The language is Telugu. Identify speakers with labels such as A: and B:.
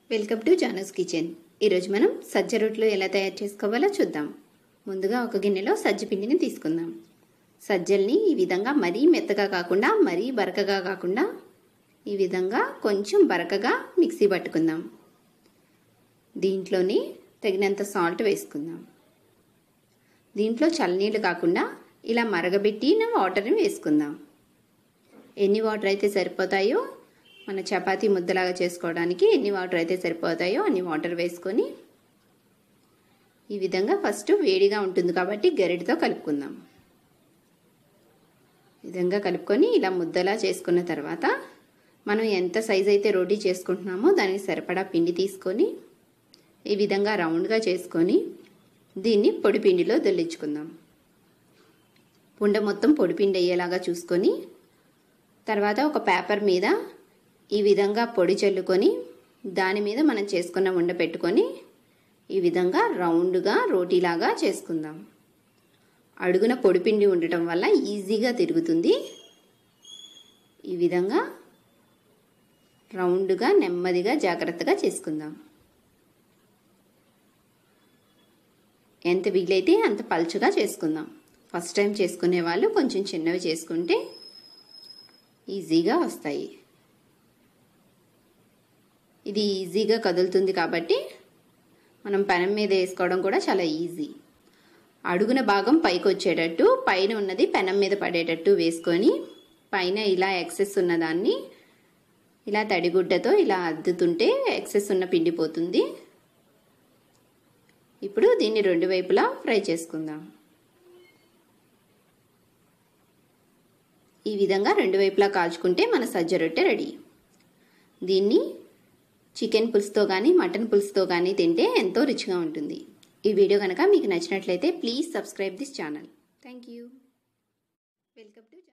A: వెల్కమ్ టు జానూస్ కిచెన్ ఈరోజు మనం సజ్జ రొట్టెలు ఎలా తయారు చేసుకోవాలో చూద్దాం ముందుగా ఒక గిన్నెలో సజ్జ పిండిని తీసుకుందాం సజ్జల్ని ఈ విధంగా మరీ మెత్తగా కాకుండా మరీ బరకగా కాకుండా ఈ విధంగా కొంచెం బరకగా మిక్సీ పట్టుకుందాం దీంట్లోని తగినంత సాల్ట్ వేసుకుందాం దీంట్లో చల్లనీళ్ళు కాకుండా ఇలా మరగబెట్టిన వాటర్ని వేసుకుందాం ఎన్ని వాటర్ అయితే సరిపోతాయో మన చపాతీ ముద్దలాగా చేసుకోవడానికి ఎన్ని వాటర్ అయితే సరిపోతాయో అన్ని వాటర్ వేసుకొని ఈ విధంగా ఫస్ట్ వేడిగా ఉంటుంది కాబట్టి గరిటతో కలుపుకుందాం ఈ విధంగా కలుపుకొని ఇలా ముద్దలా చేసుకున్న తర్వాత మనం ఎంత సైజ్ అయితే రోటీ చేసుకుంటున్నామో దానికి సరిపడా పిండి తీసుకొని ఈ విధంగా రౌండ్గా చేసుకొని దీన్ని పొడి పిండిలో దొల్లించుకుందాం పుండ మొత్తం పొడి పిండి అయ్యేలాగా చూసుకొని తర్వాత ఒక పేపర్ మీద ఈ విధంగా పొడి చల్లుకొని దాని మీద మనం చేసుకున్న ఉండ పెట్టుకొని ఈ విధంగా రౌండ్గా రోటీలాగా చేసుకుందాం అడుగున పొడిపిండి ఉండటం వల్ల ఈజీగా తిరుగుతుంది ఈ విధంగా రౌండ్గా నెమ్మదిగా జాగ్రత్తగా చేసుకుందాం ఎంత వీలైతే అంత పలుచగా చేసుకుందాం ఫస్ట్ టైం చేసుకునే వాళ్ళు కొంచెం చిన్నవి చేసుకుంటే ఈజీగా వస్తాయి ఇది ఈజీగా కదులుతుంది కాబట్టి మనం పెనం మీద వేసుకోవడం కూడా చాలా ఈజీ అడుగున భాగం పైకి వచ్చేటట్టు పైన ఉన్నది పెనం మీద పడేటట్టు వేసుకొని పైన ఇలా ఎక్సెస్ ఉన్నదాన్ని ఇలా తడిగుడ్డతో ఇలా అద్దుతుంటే ఎక్సెస్ ఉన్న పిండి పోతుంది ఇప్పుడు దీన్ని రెండు వైపులా ఫ్రై చేసుకుందాం ఈ విధంగా రెండు వైపులా కాల్చుకుంటే మన సజ్జ రొట్టె రెడీ దీన్ని చికెన్ పులుసుతో కానీ మటన్ పులుసుతో కానీ తింటే ఎంతో రుచిగా ఉంటుంది ఈ వీడియో కనుక మీకు నచ్చినట్లయితే please subscribe this channel thank you welcome to